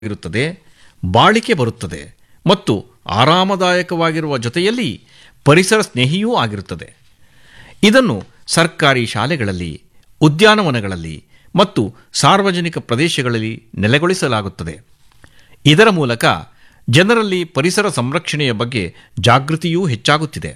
ಇರುತ್ತದೆ ಬಾಳಿಕೆ ಬರುತ್ತದೆ ಮತ್ತು ಆರಾಮದಾಯಕವಾಗಿರುವ ಜೊತೆಯಲ್ಲಿ ಪರಿಸರ ಸ್ನೇಹಿಯೂ ಆಗಿರುತ್ತದೆ ಇದನ್ನು ಸರ್ಕಾರಿ ಶಾಲೆಗಳಲ್ಲಿ ಉದ್ಯಾನವನಗಳಲ್ಲಿ ಮತ್ತು ಸಾರ್ವಜನಿಕ ಪ್ರದೇಶಗಳಲ್ಲಿ ನೆಲೆಗೊಳಿಸಲಾಗುತ್ತದೆ ಇದರ ಮೂಲಕ ಜನರಲ್ಲಿ ಪರಿಸರ ಸಂರಕ್ಷಣೆಯ ಬಗ್ಗೆ ಜಾಗೃತಿಯೂ ಹೆಚ್ಚಾಗುತ್ತಿದೆ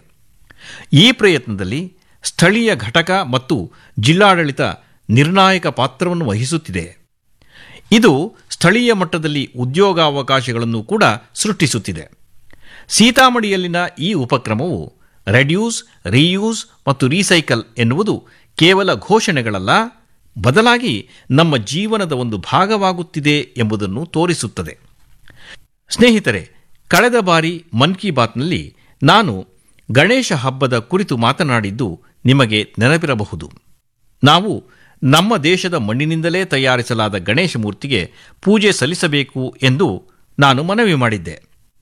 ಈ ಪ್ರಯತ್ನದಲ್ಲಿ ಸ್ಥಳೀಯ ಘಟಕ ಮತ್ತು ಜಿಲ್ಲಾಡಳಿತ ನಿರ್ಣಾಯಕ ಪಾತ್ರವನ್ನು ವಹಿಸುತ್ತಿದೆ ಇದು ಸ್ಥಳೀಯ ಮಟ್ಟದಲ್ಲಿ ಉದ್ಯೋಗಾವಕಾಶಗಳನ್ನು ಕೂಡ ಸೃಷ್ಟಿಸುತ್ತಿದೆ ಸೀತಾಮಡಿಯಲ್ಲಿನ ಈ ಉಪಕ್ರಮವು ರೆಡ್ಯೂಸ್ ರೀಯೂಸ್ ಮತ್ತು ರೀಸೈಕಲ್ ಎನ್ನುವುದು ಕೇವಲ ಘೋಷಣೆಗಳಲ್ಲ ಬದಲಾಗಿ ನಮ್ಮ ಜೀವನದ ಒಂದು ಭಾಗವಾಗುತ್ತಿದೆ ಎಂಬುದನ್ನು ತೋರಿಸುತ್ತದೆ ಸ್ನೇಹಿತರೆ ಕಳೆದ ಬಾರಿ ಮನ್ ಕಿ ಬಾತ್ನಲ್ಲಿ ನಾನು ಗಣೇಶ ಹಬ್ಬದ ಕುರಿತು ಮಾತನಾಡಿದ್ದು ನಿಮಗೆ ನೆನಪಿರಬಹುದು ನಾವು ನಮ್ಮ ದೇಶದ ಮಣ್ಣಿನಿಂದಲೇ ತಯಾರಿಸಲಾದ ಗಣೇಶ ಮೂರ್ತಿಗೆ ಪೂಜೆ ಸಲ್ಲಿಸಬೇಕು ಎಂದು ನಾನು ಮನವಿ ಮಾಡಿದ್ದೆ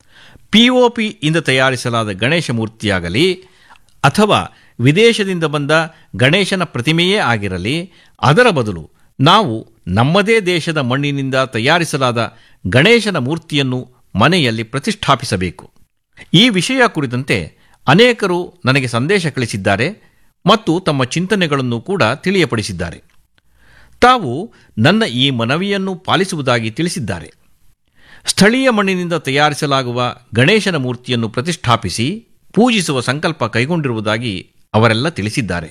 ಪಿಒಪಿ ಇಂದ ತಯಾರಿಸಲಾದ ಗಣೇಶ ಮೂರ್ತಿಯಾಗಲಿ ಅಥವಾ ವಿದೇಶದಿಂದ ಬಂದ ಗಣೇಶನ ಪ್ರತಿಮೆಯೇ ಆಗಿರಲಿ ಅದರ ಬದಲು ನಾವು ನಮ್ಮದೇ ದೇಶದ ಮಣ್ಣಿನಿಂದ ತಯಾರಿಸಲಾದ ಗಣೇಶನ ಮೂರ್ತಿಯನ್ನು ಮನೆಯಲ್ಲಿ ಪ್ರತಿಷ್ಠಾಪಿಸಬೇಕು ಈ ವಿಷಯ ಕುರಿತಂತೆ ಅನೇಕರು ನನಗೆ ಸಂದೇಶ ಕಳಿಸಿದ್ದಾರೆ ಮತ್ತು ತಮ್ಮ ಚಿಂತನೆಗಳನ್ನು ಕೂಡ ತಿಳಿಯಪಡಿಸಿದ್ದಾರೆ ತಾವು ನನ್ನ ಈ ಮನವಿಯನ್ನು ಪಾಲಿಸುವುದಾಗಿ ತಿಳಿಸಿದ್ದಾರೆ ಸ್ಥಳೀಯ ಮಣ್ಣಿನಿಂದ ತಯಾರಿಸಲಾಗುವ ಗಣೇಶನ ಮೂರ್ತಿಯನ್ನು ಪ್ರತಿಷ್ಠಾಪಿಸಿ ಪೂಜಿಸುವ ಸಂಕಲ್ಪ ಕೈಗೊಂಡಿರುವುದಾಗಿ ಅವರೆಲ್ಲ ತಿಳಿಸಿದ್ದಾರೆ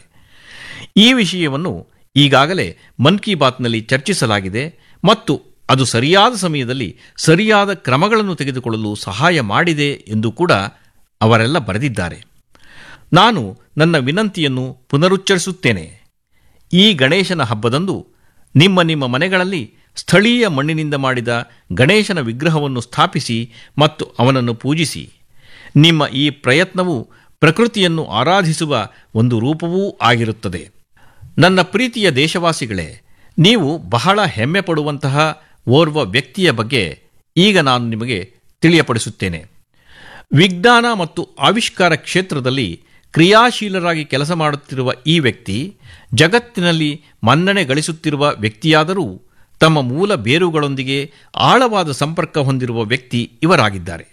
ಈ ವಿಷಯವನ್ನು ಈಗಾಗಲೇ ಮನ್ ಕಿ ಬಾತ್ನಲ್ಲಿ ಚರ್ಚಿಸಲಾಗಿದೆ ಮತ್ತು ಅದು ಸರಿಯಾದ ಸಮಯದಲ್ಲಿ ಸರಿಯಾದ ಕ್ರಮಗಳನ್ನು ತೆಗೆದುಕೊಳ್ಳಲು ಸಹಾಯ ಮಾಡಿದೆ ಎಂದು ಕೂಡ ಅವರೆಲ್ಲ ಬರೆದಿದ್ದಾರೆ ನಾನು ನನ್ನ ವಿನಂತಿಯನ್ನು ಪುನರುಚ್ಚರಿಸುತ್ತೇನೆ ಈ ಗಣೇಶನ ಹಬ್ಬದಂದು ನಿಮ್ಮ ನಿಮ್ಮ ಮನೆಗಳಲ್ಲಿ ಸ್ಥಳೀಯ ಮಣ್ಣಿನಿಂದ ಮಾಡಿದ ಗಣೇಶನ ವಿಗ್ರಹವನ್ನು ಸ್ಥಾಪಿಸಿ ಮತ್ತು ಅವನನ್ನು ಪೂಜಿಸಿ ನಿಮ್ಮ ಈ ಪ್ರಯತ್ನವು ಪ್ರಕೃತಿಯನ್ನು ಆರಾಧಿಸುವ ಒಂದು ರೂಪವೂ ಆಗಿರುತ್ತದೆ ನನ್ನ ಪ್ರೀತಿಯ ದೇಶವಾಸಿಗಳೇ ನೀವು ಬಹಳ ಹೆಮ್ಮೆ ಪಡುವಂತಹ ಓರ್ವ ವ್ಯಕ್ತಿಯ ಬಗ್ಗೆ ಈಗ ನಾನು ನಿಮಗೆ ತಿಳಿಯಪಡಿಸುತ್ತೇನೆ ವಿಜ್ಞಾನ ಮತ್ತು ಆವಿಷ್ಕಾರ ಕ್ಷೇತ್ರದಲ್ಲಿ ಕ್ರಿಯಾಶೀಲರಾಗಿ ಕೆಲಸ ಮಾಡುತ್ತಿರುವ ಈ ವ್ಯಕ್ತಿ ಜಗತ್ತಿನಲ್ಲಿ ಮನ್ನಣೆ ಗಳಿಸುತ್ತಿರುವ ವ್ಯಕ್ತಿಯಾದರೂ ತಮ್ಮ ಮೂಲ ಬೇರುಗಳೊಂದಿಗೆ ಆಳವಾದ ಸಂಪರ್ಕ ಹೊಂದಿರುವ ವ್ಯಕ್ತಿ ಇವರಾಗಿದ್ದಾರೆ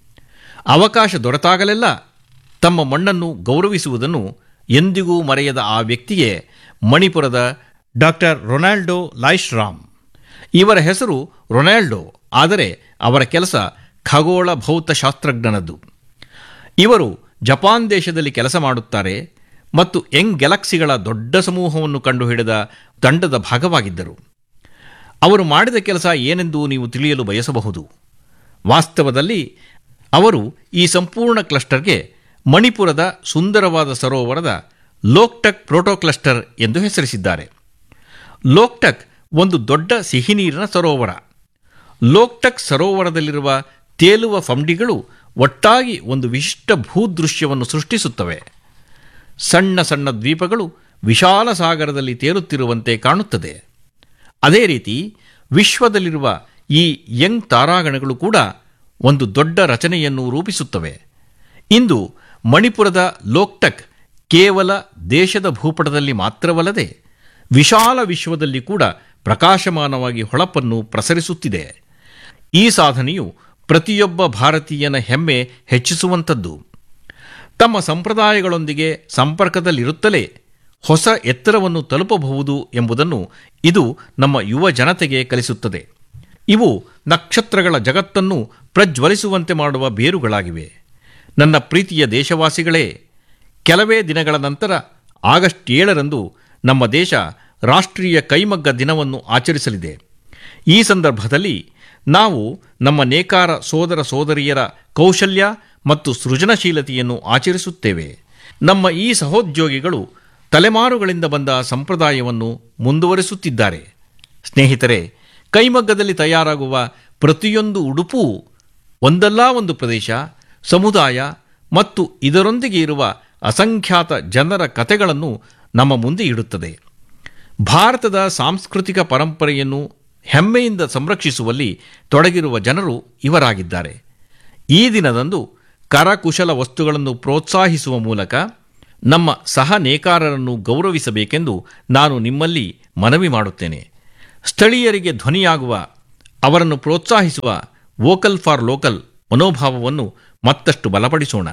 ಅವಕಾಶ ದೊರೆತಾಗಲೆಲ್ಲ ತಮ್ಮ ಮಣ್ಣನ್ನು ಗೌರವಿಸುವುದನ್ನು ಎಂದಿಗೂ ಮರೆಯದ ಆ ವ್ಯಕ್ತಿಯೇ ಮಣಿಪುರದ ಡಾಕ್ಟರ್ ರೊನಾಲ್ಡೋ ಲಾಯ್ಶ್ರಾಮ್ ಇವರ ಹೆಸರು ರೊನಾಲ್ಡೋ ಆದರೆ ಅವರ ಕೆಲಸ ಖಗೋಳ ಭೌತಶಾಸ್ತ್ರಜ್ಞನದ್ದು ಇವರು ಜಪಾನ್ ದೇಶದಲ್ಲಿ ಕೆಲಸ ಮಾಡುತ್ತಾರೆ ಮತ್ತು ಯಂಗ್ ಗ್ಯಾಲಕ್ಸಿಗಳ ದೊಡ್ಡ ಸಮೂಹವನ್ನು ಕಂಡುಹಿಡಿದ ತಂಡದ ಭಾಗವಾಗಿದ್ದರು ಅವರು ಮಾಡಿದ ಕೆಲಸ ಏನೆಂದು ನೀವು ತಿಳಿಯಲು ಬಯಸಬಹುದು ವಾಸ್ತವದಲ್ಲಿ ಅವರು ಈ ಸಂಪೂರ್ಣ ಕ್ಲಸ್ಟರ್ಗೆ ಮಣಿಪುರದ ಸುಂದರವಾದ ಸರೋವರದ ಲೋಕ್ಟಕ್ ಪ್ರೋಟೋಕ್ಲಸ್ಟರ್ ಎಂದು ಹೆಸರಿಸಿದ್ದಾರೆ ಲೋಕ್ಟಕ್ ಒಂದು ದೊಡ್ಡ ಸಿಹಿನೀರಿನ ಸರೋವರ ಲೋಕ್ಟಕ್ ಸರೋವರದಲ್ಲಿರುವ ತೇಲುವ ಫಂಡಿಗಳು ಒಟ್ಟಾಗಿ ಒಂದು ವಿಶಿಷ್ಟ ಭೂದೃಶ್ಯವನ್ನು ಸೃಷ್ಟಿಸುತ್ತವೆ ಸಣ್ಣ ಸಣ್ಣ ದ್ವೀಪಗಳು ವಿಶಾಲ ಸಾಗರದಲ್ಲಿ ತೇಲುತ್ತಿರುವಂತೆ ಕಾಣುತ್ತದೆ ಅದೇ ರೀತಿ ವಿಶ್ವದಲ್ಲಿರುವ ಈ ಯಂಗ್ ತಾರಾಗಣಗಳು ಕೂಡ ಒಂದು ದೊಡ್ಡ ರಚನೆಯನ್ನು ರೂಪಿಸುತ್ತವೆ ಇಂದು ಮಣಿಪುರದ ಲೋಕ್ಟಕ್ ಕೇವಲ ದೇಶದ ಭೂಪಟದಲ್ಲಿ ಮಾತ್ರವಲ್ಲದೆ ವಿಶಾಲ ವಿಶ್ವದಲ್ಲಿ ಕೂಡ ಪ್ರಕಾಶಮಾನವಾಗಿ ಹೊಳಪನ್ನು ಪ್ರಸರಿಸುತ್ತಿದೆ ಈ ಸಾಧನೆಯು ಪ್ರತಿಯೊಬ್ಬ ಭಾರತೀಯನ ಹೆಮ್ಮೆ ಹೆಚ್ಚಿಸುವಂಥದ್ದು ತಮ್ಮ ಸಂಪ್ರದಾಯಗಳೊಂದಿಗೆ ಸಂಪರ್ಕದಲ್ಲಿರುತ್ತಲೇ ಹೊಸ ಎತ್ತರವನ್ನು ತಲುಪಬಹುದು ಎಂಬುದನ್ನು ಇದು ನಮ್ಮ ಯುವ ಜನತೆಗೆ ಕಲಿಸುತ್ತದೆ ಇವು ನಕ್ಷತ್ರಗಳ ಜಗತ್ತನ್ನು ಪ್ರಜ್ವಲಿಸುವಂತೆ ಮಾಡುವ ಬೇರುಗಳಾಗಿವೆ ನನ್ನ ಪ್ರೀತಿಯ ದೇಶವಾಸಿಗಳೇ ಕೆಲವೇ ದಿನಗಳ ನಂತರ ಆಗಸ್ಟ್ ಏಳರಂದು ನಮ್ಮ ದೇಶ ರಾಷ್ಟ್ರೀಯ ಕೈಮಗ್ಗ ದಿನವನ್ನು ಆಚರಿಸಲಿದೆ ಈ ಸಂದರ್ಭದಲ್ಲಿ ನಾವು ನಮ್ಮ ನೇಕಾರ ಸೋದರ ಸೋದರಿಯರ ಕೌಶಲ್ಯ ಮತ್ತು ಸೃಜನಶೀಲತೆಯನ್ನು ಆಚರಿಸುತ್ತೇವೆ ನಮ್ಮ ಈ ಸಹೋದ್ಯೋಗಿಗಳು ತಲೆಮಾರುಗಳಿಂದ ಬಂದ ಸಂಪ್ರದಾಯವನ್ನು ಮುಂದುವರಿಸುತ್ತಿದ್ದಾರೆ ಸ್ನೇಹಿತರೆ ಕೈಮಗ್ಗದಲ್ಲಿ ತಯಾರಾಗುವ ಪ್ರತಿಯೊಂದು ಉಡುಪೂ ಒಂದಲ್ಲ ಒಂದು ಪ್ರದೇಶ ಸಮುದಾಯ ಮತ್ತು ಇದರೊಂದಿಗೆ ಇರುವ ಅಸಂಖ್ಯಾತ ಜನರ ಕಥೆಗಳನ್ನು ನಮ್ಮ ಮುಂದೆ ಇಡುತ್ತದೆ ಭಾರತದ ಸಾಂಸ್ಕೃತಿಕ ಪರಂಪರೆಯನ್ನು ಹೆಮ್ಮೆಯಿಂದ ಸಂರಕ್ಷಿಸುವಲ್ಲಿ ತೊಡಗಿರುವ ಜನರು ಇವರಾಗಿದ್ದಾರೆ ಈ ದಿನದಂದು ಕರಕುಶಲ ವಸ್ತುಗಳನ್ನು ಪ್ರೋತ್ಸಾಹಿಸುವ ಮೂಲಕ ನಮ್ಮ ಸಹ ನೇಕಾರರನ್ನು ಗೌರವಿಸಬೇಕೆಂದು ನಾನು ನಿಮ್ಮಲ್ಲಿ ಮನವಿ ಮಾಡುತ್ತೇನೆ ಸ್ಥಳೀಯರಿಗೆ ಧ್ವನಿಯಾಗುವ ಅವರನ್ನು ಪ್ರೋತ್ಸಾಹಿಸುವ ವೋಕಲ್ ಫಾರ್ ಲೋಕಲ್ ಮನೋಭಾವವನ್ನು ಮತ್ತಷ್ಟು ಬಲಪಡಿಸೋಣ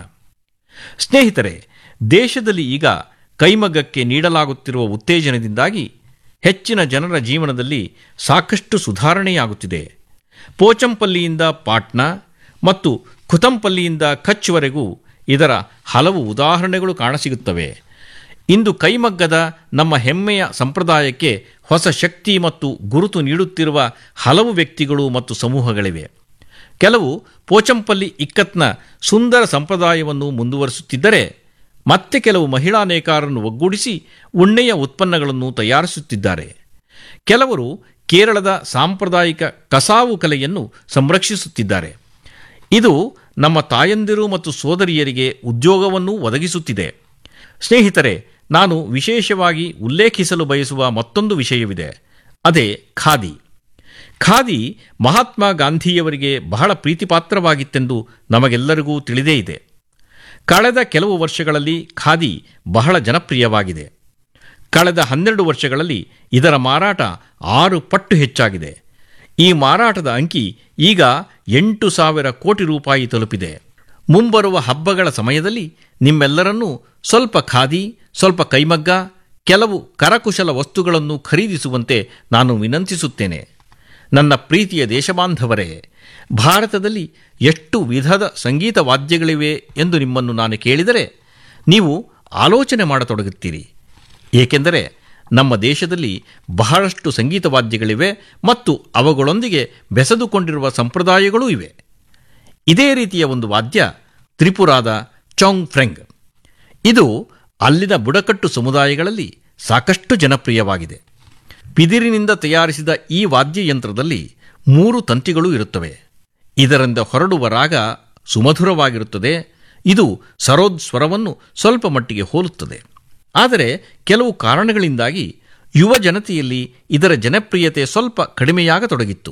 ಸ್ನೇಹಿತರೆ ದೇಶದಲ್ಲಿ ಈಗ ಕೈಮಗ್ಗಕ್ಕೆ ನೀಡಲಾಗುತ್ತಿರುವ ಉತ್ತೇಜನದಿಂದಾಗಿ ಹೆಚ್ಚಿನ ಜನರ ಜೀವನದಲ್ಲಿ ಸಾಕಷ್ಟು ಸುಧಾರಣೆಯಾಗುತ್ತಿದೆ ಪೋಚಂಪಲ್ಲಿಯಿಂದ ಪಾಟ್ನಾ ಮತ್ತು ಖುತಂಪಲ್ಲಿಯಿಂದ ಕಚ್ವರೆಗೂ ಇದರ ಹಲವು ಉದಾಹರಣೆಗಳು ಕಾಣಸಿಗುತ್ತವೆ ಇಂದು ಕೈಮಗ್ಗದ ನಮ್ಮ ಹೆಮ್ಮೆಯ ಸಂಪ್ರದಾಯಕ್ಕೆ ಹೊಸ ಶಕ್ತಿ ಮತ್ತು ಗುರುತು ನೀಡುತ್ತಿರುವ ಹಲವು ವ್ಯಕ್ತಿಗಳು ಮತ್ತು ಸಮೂಹಗಳಿವೆ ಕೆಲವು ಪೋಚಂಪಲ್ಲಿ ಇಕ್ಕತ್ನ ಸುಂದರ ಸಂಪ್ರದಾಯವನ್ನು ಮುಂದುವರಿಸುತ್ತಿದ್ದರೆ ಮತ್ತೆ ಕೆಲವು ಮಹಿಳಾ ನೇಕಾರರನ್ನು ಒಗ್ಗೂಡಿಸಿ ಉಣ್ಣೆಯ ಉತ್ಪನ್ನಗಳನ್ನು ತಯಾರಿಸುತ್ತಿದ್ದಾರೆ ಕೆಲವರು ಕೇರಳದ ಸಾಂಪ್ರದಾಯಿಕ ಕಸಾವು ಕಲೆಯನ್ನು ಸಂರಕ್ಷಿಸುತ್ತಿದ್ದಾರೆ ಇದು ನಮ್ಮ ತಾಯಂದಿರು ಮತ್ತು ಸೋದರಿಯರಿಗೆ ಉದ್ಯೋಗವನ್ನೂ ಒದಗಿಸುತ್ತಿದೆ ಸ್ನೇಹಿತರೆ ನಾನು ವಿಶೇಷವಾಗಿ ಉಲ್ಲೇಖಿಸಲು ಬಯಸುವ ಮತ್ತೊಂದು ವಿಷಯವಿದೆ ಅದೇ ಖಾದಿ ಖಾದಿ ಮಹಾತ್ಮ ಗಾಂಧಿಯವರಿಗೆ ಬಹಳ ಪ್ರೀತಿಪಾತ್ರವಾಗಿತ್ತೆಂದು ನಮಗೆಲ್ಲರಿಗೂ ತಿಳಿದೇ ಇದೆ ಕಳೆದ ಕೆಲವು ವರ್ಷಗಳಲ್ಲಿ ಖಾದಿ ಬಹಳ ಜನಪ್ರಿಯವಾಗಿದೆ ಕಳೆದ ಹನ್ನೆರಡು ವರ್ಷಗಳಲ್ಲಿ ಇದರ ಮಾರಾಟ ಆರು ಪಟ್ಟು ಹೆಚ್ಚಾಗಿದೆ ಈ ಮಾರಾಟದ ಅಂಕಿ ಈಗ ಎಂಟು ಸಾವಿರ ಕೋಟಿ ರೂಪಾಯಿ ತಲುಪಿದೆ ಮುಂಬರುವ ಹಬ್ಬಗಳ ಸಮಯದಲ್ಲಿ ನಿಮ್ಮೆಲ್ಲರನ್ನೂ ಸ್ವಲ್ಪ ಖಾದಿ ಸ್ವಲ್ಪ ಕೈಮಗ್ಗ ಕೆಲವು ಕರಕುಶಲ ವಸ್ತುಗಳನ್ನು ಖರೀದಿಸುವಂತೆ ನಾನು ವಿನಂತಿಸುತ್ತೇನೆ ನನ್ನ ಪ್ರೀತಿಯ ದೇಶಬಾಂಧವರೇ ಭಾರತದಲ್ಲಿ ಎಷ್ಟು ವಿಧದ ಸಂಗೀತ ವಾದ್ಯಗಳಿವೆ ಎಂದು ನಿಮ್ಮನ್ನು ನಾನು ಕೇಳಿದರೆ ನೀವು ಆಲೋಚನೆ ಮಾಡತೊಡಗುತ್ತೀರಿ ಏಕೆಂದರೆ ನಮ್ಮ ದೇಶದಲ್ಲಿ ಬಹಳಷ್ಟು ಸಂಗೀತ ವಾದ್ಯಗಳಿವೆ ಮತ್ತು ಅವುಗಳೊಂದಿಗೆ ಬೆಸೆದುಕೊಂಡಿರುವ ಸಂಪ್ರದಾಯಗಳೂ ಇವೆ ಇದೇ ರೀತಿಯ ಒಂದು ವಾದ್ಯ ತ್ರಿಪುರಾದ ಚೌಂಗ್ ಫ್ರೆಂಗ್ ಇದು ಅಲ್ಲಿನ ಬುಡಕಟ್ಟು ಸಮುದಾಯಗಳಲ್ಲಿ ಸಾಕಷ್ಟು ಜನಪ್ರಿಯವಾಗಿದೆ ಬಿದಿರಿನಿಂದ ತಯಾರಿಸಿದ ಈ ವಾದ್ಯಯಂತ್ರದಲ್ಲಿ ಮೂರು ತಂತಿಗಳು ಇರುತ್ತವೆ ಇದರಿಂದ ಹೊರಡುವ ರಾಗ ಸುಮಧುರವಾಗಿರುತ್ತದೆ ಇದು ಸರೋದ್ ಸ್ವರವನ್ನು ಸ್ವಲ್ಪ ಮಟ್ಟಿಗೆ ಹೋಲುತ್ತದೆ ಆದರೆ ಕೆಲವು ಕಾರಣಗಳಿಂದಾಗಿ ಯುವ ಜನತೆಯಲ್ಲಿ ಇದರ ಜನಪ್ರಿಯತೆ ಸ್ವಲ್ಪ ಕಡಿಮೆಯಾಗತೊಡಗಿತ್ತು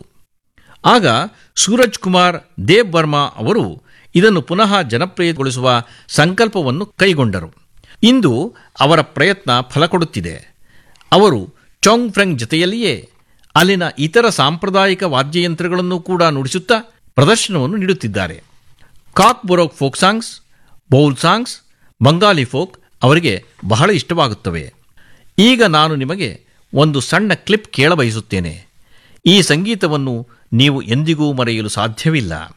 ಆಗ ಸೂರಜ್ ಕುಮಾರ್ ದೇವ್ ಬರ್ಮಾ ಅವರು ಇದನ್ನು ಪುನಃ ಜನಪ್ರಿಯಗೊಳಿಸುವ ಸಂಕಲ್ಪವನ್ನು ಕೈಗೊಂಡರು ಇಂದು ಅವರ ಪ್ರಯತ್ನ ಫಲ ಕೊಡುತ್ತಿದೆ ಅವರು ಚೌಂಗ್ ಫ್ರೆಂಗ್ ಜೊತೆಯಲ್ಲಿಯೇ ಅಲ್ಲಿನ ಇತರ ಸಾಂಪ್ರದಾಯಿಕ ವಾದ್ಯಯಂತ್ರಗಳನ್ನು ಕೂಡ ನುಡಿಸುತ್ತಾ ಪ್ರದರ್ಶನವನ್ನು ನೀಡುತ್ತಿದ್ದಾರೆ Kok Borok folk songs Baul songs Bengali folk ಅವರಿಗೆ ಬಹಳ ಇಷ್ಟವಾಗುತ್ತವೆ ಈಗ ನಾನು ನಿಮಗೆ ಒಂದು ಸಣ್ಣ ಕ್ಲಿಪ್ ಕೇಳಬಯಸುತ್ತೇನೆ ಈ ಸಂಗೀತವನ್ನು ನೀವು ಎಂದಿಗೂ ಮರೆಯಲು ಸಾಧ್ಯವಿಲ್ಲ